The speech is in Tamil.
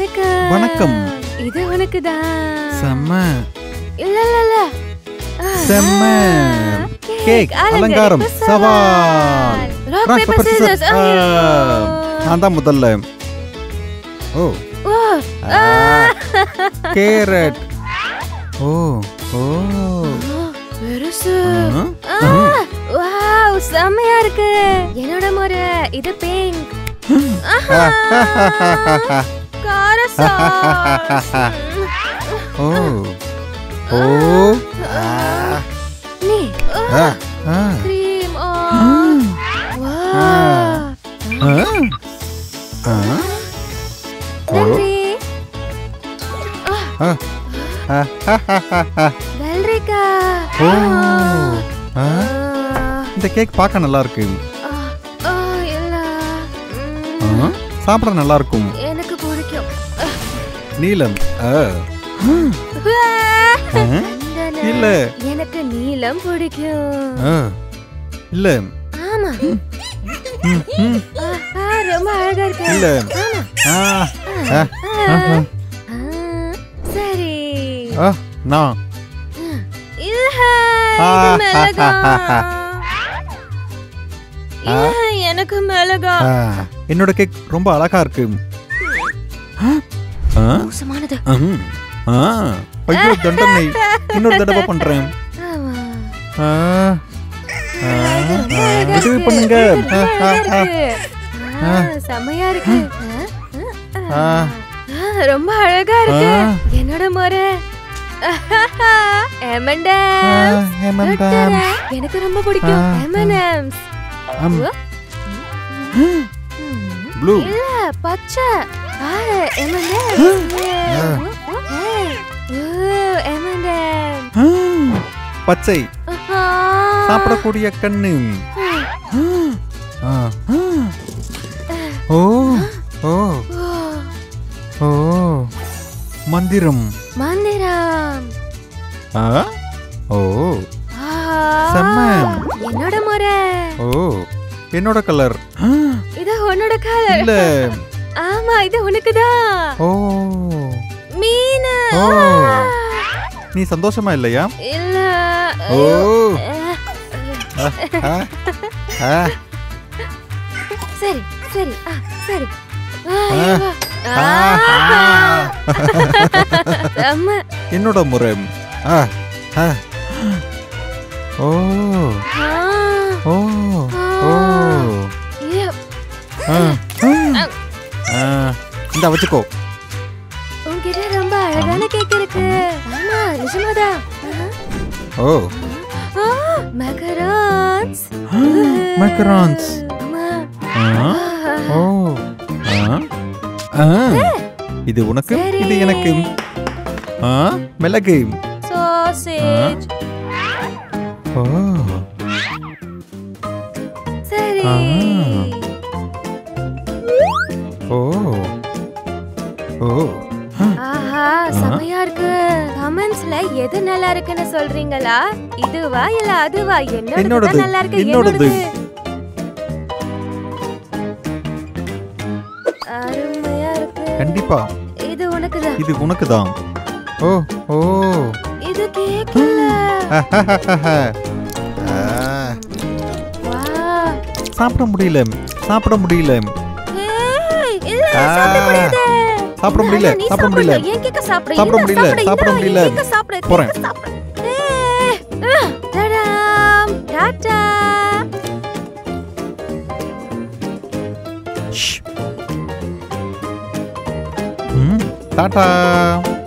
வணக்கம் வணக்கம். இது உனக்கு தான் செம்ம இல்ல இல்ல இல்ல ஆ, செம்ம கேக் அலங்காரம் சவால் rock Rock, paper paper, scissors scissors. ஆ, நான் தான் முதல்ல ஓ ஓ ஆ, கேரட் ஓ ஓ பெருசு ஆ, ஆ, வாவ் செம்மையா இருக்கு என்னோட முறை இது பிங்க் கார சாஸ் ஓ ஓ ஆ, நீ ஆ, ஆ, கிரீம் ஓ வா ஆ, ஆ, ஓ, நன்றி ஆ, ஆ, ஆ, ஆ, ஆ. வெள்ளரிக்கா ஓ ஆ, இந்த கேக் பார்க்க நல்லா இருக்கு இல்ல ஆ, ம், சாப்பிட நல்லா இருக்கும் எனக்கு பிடிக்கும் நீலம் ஆ, வா, ஆ, சந்தனா. இல்ல எனக்கு நீலம் பிடிக்கும் ஆ, இல்ல ஆமா ம், ம், ஆ, ஆ, ரொம்ப அழகா இருக்கு இல்ல ஆமா ஆ, ஆ, ஆ, ஆ, ஆ, சரி ஆ, நான் இல்ல ஆ, இது மிளகா இல்ல எனக்கு மிளகா ஆ, என்னோட கேக் ரொம்ப அழகா இருக்கு ஆ, மோசமானது ம், ஆ, ஐயோ தண்டனை இன்னொரு தடவை பண்றேன் ஆமா ஆ, ஆ, இது ரொம்ப ஆ, அழகா உதவி இருக்கு. பண்ணுங்க இது ஆ, ரொம்ப ஆ, அழகா ஆ, இருக்கு. ஆ, செமையா இருக்கு ஆ, ஆ, ஆ. ஆ, ரொம்ப அழகா இருக்கு ஆ. என்னோட முறை ஆ, M&M's. ஏமாண்டா. தொட்டுறேன். எனக்கு ரொம்ப பிடிக்கும் ஆ, ஆ. M&M's. ஆம். ஓ. ம். ப்ளூ இல்ல பச்சை பாரு M&M's. ஆ. ஏய், ஓ, M&M's. ஆ, பச்சை ஆஹா. சாப்பிடக்கூடிய கண்ணு ஆ, ஆ. ஓ ஓ ஓ, ஓ மந்திரம் மந்திரம் ஆ ஓ ஆ, செம்ம. என்னோட முறை ஓ என்னோட கலர் இது உன்னோட கலர் இல்ல ஆமா இது உனக்குதான் ஓ மீன் ஓ. நீ சந்தோஷமா இல்லையா இல்ல ஓ அஹ், ஆ, ஆ, சரி சரி ஆ, சரி ஆ, ஆ. ஐயோ. ஆ, ஆ. ஆ. செம்ம. என்னோட முறை ஆ ஆ ஓ ஆ, ஓ ஓ ஐயோ. ஆ ஆ இந்த வச்சுக்கோ உன்கிட்ட ரொம்ப அழகான கேக் இருக்கு ஆமா நிஜமாதான் ஓ ஆ, macarons. macarons. ஆமா. ஆ ஓ ஆ ஆ இது உனக்கு சரி. இது எனக்கு ஆ மிளகு Sausage. ஓ சரி ஆ. ஓ ஓ ஆஹா செமையா இருக்கு கமெண்ட்ஸ்ல எது நல்லா இருக்குன்னு சொல்றீங்களா இதுவா இல்ல அதுவா என்னோடது என்னோடது, தான் நல்லா இருக்கு என்னோடது. அருமையா இருக்கு கண்டிப்பா இது உனக்கு தான் இது உனக்கு தான் ஓ ஓ இது கேக் இல்ல ஆ, வா சாப்பிட முடியல சாப்பிட முடியல ஏய், இல்ல ஆ. சாப்பிட முடியாது சாப்பிட இல்ல, முடியல நீ சாப்பிட சாப்பிடு. முடியல என் கேக்க சாப்பிடு. சாப்பிட இந்தா, முடியல, சாப்பிடு, சாப்பிட இந்தா, முடியல. என் கேக்க சாப்பிடு, கேக்க போறேன். சாப்பிடு. ஏய், ஆ, தடாம், டாடா. ம், டாடா